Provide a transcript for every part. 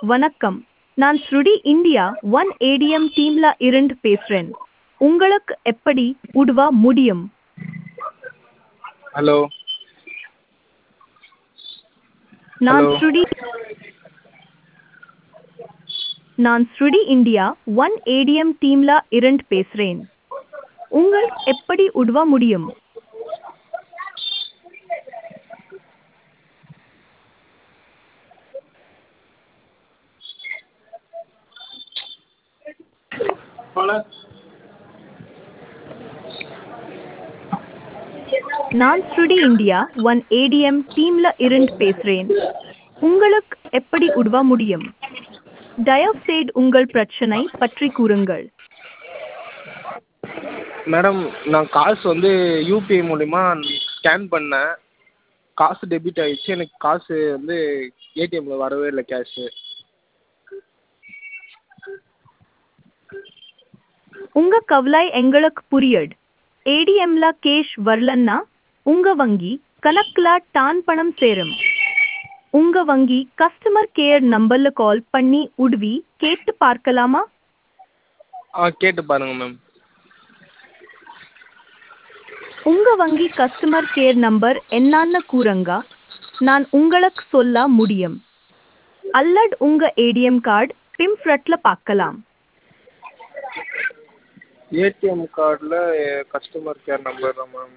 வணக்கம் நான் ஸ்ருடி இந்தியா ஒன் ஏடிஎம் டீம்ல இருந்து பேசுறேன் உங்களுக்கு எப்படி உதவ முடியும் ஹலோ நான் Hello. ஸ்ருடி நான் ஸ்ருடி இந்தியா ஒன் ஏடிஎம் டீம்ல இருந்து பேசுறேன் உங்களுக்கு எப்படி உதவ முடியும் நான் ஸ்ருடி இந்தியா ஒன் ஏடிஎம் டீம்ல இருந்து பேசுறேன் உங்களுக்கு எப்படி உதவ முடியும் தயவுசெய்து உங்கள் பிரச்சனை பற்றி கூறுங்கள் மேடம் நான் காசு வந்து யூபிஐ மூலிமா ஸ்கேன் பண்ணேன் காசு டெபிட் ஆகிடுச்சு எனக்கு காசு வந்து ஏடிஎம்மில் வரவே இல்லை கேஷு உங்க கவலை எங்களுக்கு புரியுது ஏடிஎம்ல கேஷ் வரலன்னா உங்க வங்கி கணக்குல டான் பணம் சேரும் உங்க வங்கி கஸ்டமர் கேர் நம்பர்ல கால் பண்ணி உதவி கேட்டு பார்க்கலாமா ஆ கேட்டு பாருங்கள் மேம் உங்க வங்கி கஸ்டமர் கேர் நம்பர் என்னன்னு கூறுங்க நான் உங்களுக்கு சொல்ல முடியும் அல்லது உங்க ஏடிஎம் கார்டு பிம்ஃப்ரட்ல பார்க்கலாம் ஏடிஎம் கார்டில் கஸ்டமர் கேர் நம்பர் தான் மேம்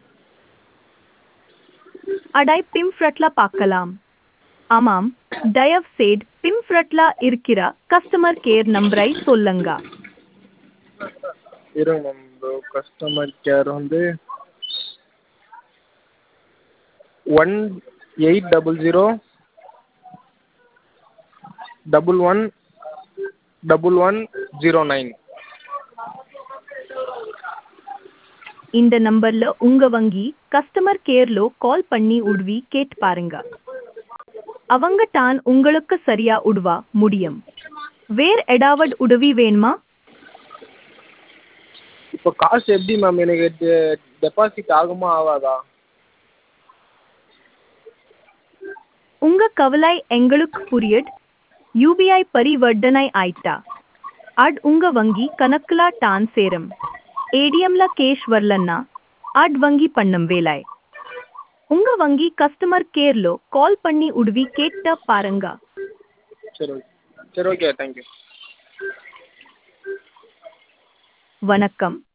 அடை பிம்ஃப்ரட்ல பார்க்கலாம் ஆமாம் தயவுசெய்து பிம்ஃப்ரட்ல இருக்கிற கஸ்டமர் கேர் நம்பரை சொல்லுங்க இருங்க மேம் இதோ கஸ்டமர் கேர் வந்து one eight double zero double one double one zero nine இந்த நம்பர்ல உங்க வங்கி கஸ்டமர் கேர்லோ கால் பண்ணி உதவி கேட்டு பாருங்க அவங்க தான் உங்களுக்கு சரியா உதவ முடியும் வேற ஏதாவது உதவி வேணுமா இப்போ காசு எப்படி மேம் எனக்கு டெபாசிட் ஆகுமா ஆகாதா உங்க கவலை எங்களுக்கு புரியுது யூபிஐ பரிவர்த்தனை ஆயிட்டா அட் உங்க வங்கி கணக்குல டான் சேரும் ஏடிஎம்ல கேஷ் வரலன்னா அட் வங்கி பண்ணும் வேலை உங்க வங்கி கஸ்டமர் கேர்லோ கால் பண்ணி உதவி கேட்ட பாருங்க சரி ஓகே சரி ஓகே தேங்க்யூ வணக்கம்